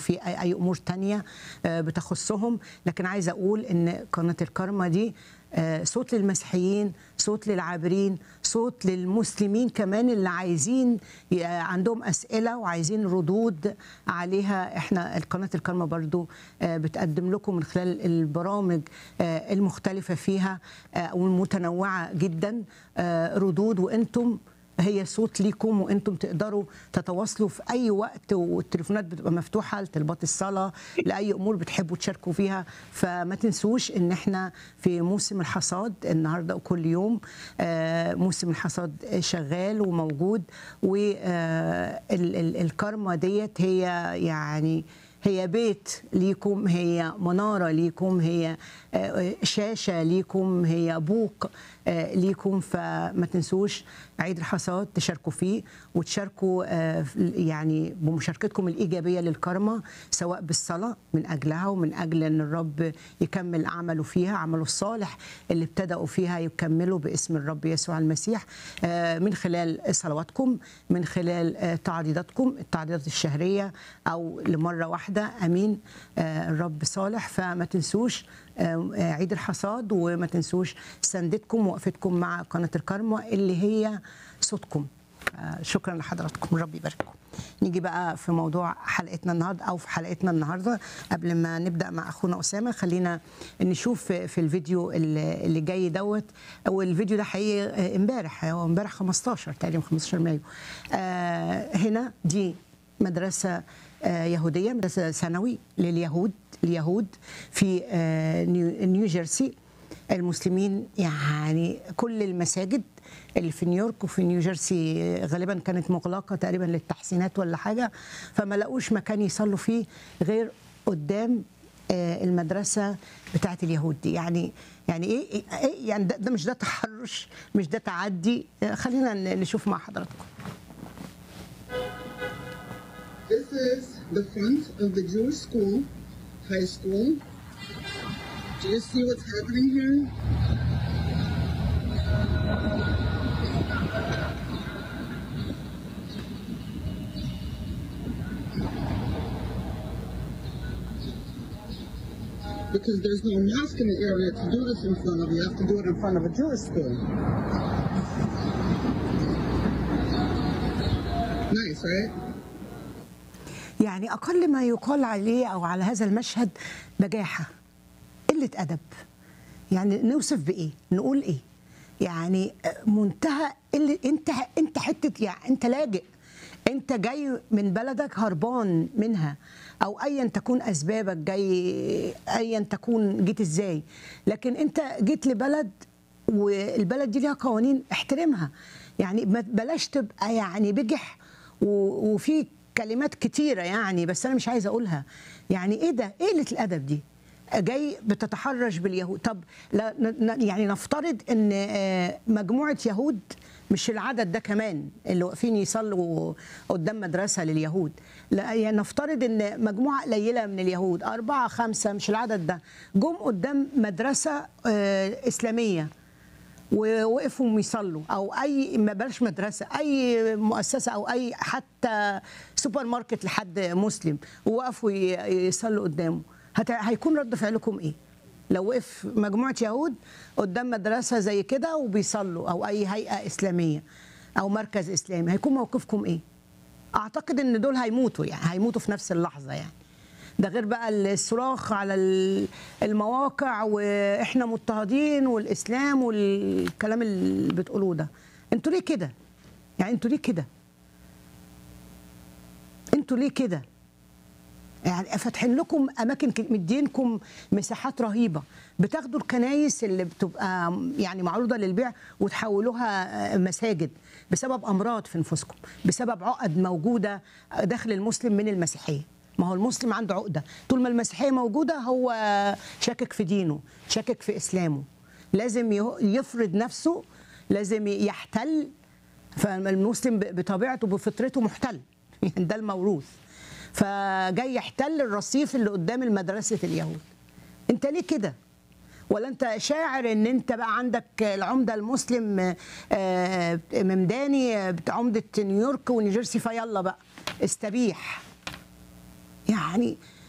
في اي, أي امور تانية آه، بتخصهم لكن عايزه اقول ان قناه الكارما دي آه، صوت للمسيحيين صوت للعابرين صوت للمسلمين كمان اللي عايزين ي- عندهم اسئله وعايزين ردود عليها احنا قناه الكارما برضو آه، بتقدم لكم من خلال البرامج آه، المختلفه فيها آه، والمتنوعه جدا آه، ردود وانتم هي صوت ليكم وانتم تقدروا تتواصلوا في اي وقت والتليفونات بتبقى مفتوحه لطلبات الصلاه لاي امور بتحبوا تشاركوا فيها فما تنسوش ان احنا في موسم الحصاد النهارده وكل يوم آه، موسم الحصاد شغال وموجود والكارما ديت هي يعني هي بيت ليكم هي منارة ليكم هي آه، شاشة ليكم هي بوق آه، ليكم فما تنسوش عيد الحصاد تشاركوا فيه وتشاركوا آه، يعني بمشاركتكم الإيجابية للكرمة سواء بالصلاة من أجلها ومن أجل أن الرب يكمل عمله فيها عمله الصالح اللي ابتدأوا فيها يكملوا باسم الرب يسوع المسيح آه، من خلال صلواتكم من خلال آه، تعضيداتكم التعضيدات الشهرية أو لمرة واحدة أمين آه، الرب صالح فما تنسوش آه، آه، عيد الحصاد وما تنسوش سندتكم ووقفتكم مع قناة الكرمة اللي هي صوتكم آه، شكرا لحضراتكم ربي يبارككم نيجي بقى في موضوع حلقتنا النهارده او في حلقتنا النهارده قبل ما نبدا مع اخونا اسامه خلينا نشوف في في الفيديو اللي اللي جاي دوت او الفيديو ده حقيقي آه، امبارح هو امبارح 15 تقريبا 15 مايو آه، هنا دي مدرسه آه، يهوديه مدرسه ثانوي لليهود اليهود في آه، نيو نيو جيرسي المسلمين يعني كل المساجد اللي في نيويورك وفي نيو جيرسي غالبا كانت مغلقه تقريبا للتحسينات ولا حاجه فما لقوش مكان يصلوا فيه غير قدام آه، المدرسه بتاعه اليهود دي يعني يعني ايه إيه- يعني ده, ده مش ده تحرش مش ده تعدي آه، خلينا ن- نشوف مع حضراتكم This is the front of the Jewish school, high school. Do you see what's happening here? Because there's no mosque in the area to do this in front of. You have to do it in front of a Jewish school. Nice, right? يعني اقل ما يقال عليه او على هذا المشهد بجاحه قله ادب يعني نوصف بايه نقول ايه يعني منتهى اللي انت انت حته يعني انت لاجئ انت جاي من بلدك هربان منها او ايا تكون اسبابك جاي ايا تكون جيت ازاي لكن انت جيت لبلد والبلد دي ليها قوانين احترمها يعني ما بلاش تبقى يعني بجح و- وفي كلمات كتيره يعني بس انا مش عايزه اقولها يعني ايه ده ايه قله الادب دي جاي بتتحرش باليهود طب لا ن- ن- يعني نفترض ان آه، مجموعه يهود مش العدد ده كمان اللي واقفين يصلوا قدام مدرسه لليهود لا يعني نفترض ان مجموعه قليله من اليهود اربعه خمسه مش العدد ده جم قدام مدرسه آه، اسلاميه ووقفوا يصلوا او اي ما بلاش مدرسه اي مؤسسه او اي حتى سوبر ماركت لحد مسلم ووقفوا ي- يصلوا قدامه هت- هيكون رد فعلكم ايه؟ لو وقف مجموعه يهود قدام مدرسه زي كده وبيصلوا او اي هيئه اسلاميه او مركز اسلامي هيكون موقفكم ايه؟ اعتقد ان دول هيموتوا يعني هيموتوا في نفس اللحظه يعني ده غير بقى الصراخ على ال- المواقع واحنا مضطهدين والاسلام والكلام اللي بتقولوه ده انتوا ليه كده يعني انتوا ليه كده انتوا ليه كده يعني فاتحين لكم اماكن ك- مدينكم مساحات رهيبه بتاخدوا الكنايس اللي بتبقى يعني معروضه للبيع وتحولوها آه، مساجد بسبب امراض في نفوسكم بسبب عقد موجوده داخل المسلم من المسيحيه ما هو المسلم عنده عقده طول ما المسيحيه موجوده هو شاكك في دينه شاكك في اسلامه لازم يه- يفرض نفسه لازم يحتل فالمسلم ب- بطبيعته بفطرته محتل يعني ده الموروث فجاي يحتل الرصيف اللي قدام المدرسة اليهود انت ليه كده ولا انت شاعر ان انت بقى عندك العمده المسلم آه، ممداني آه، بتاع عمده نيويورك ونيوجيرسي فيلا بقى استبيح يعني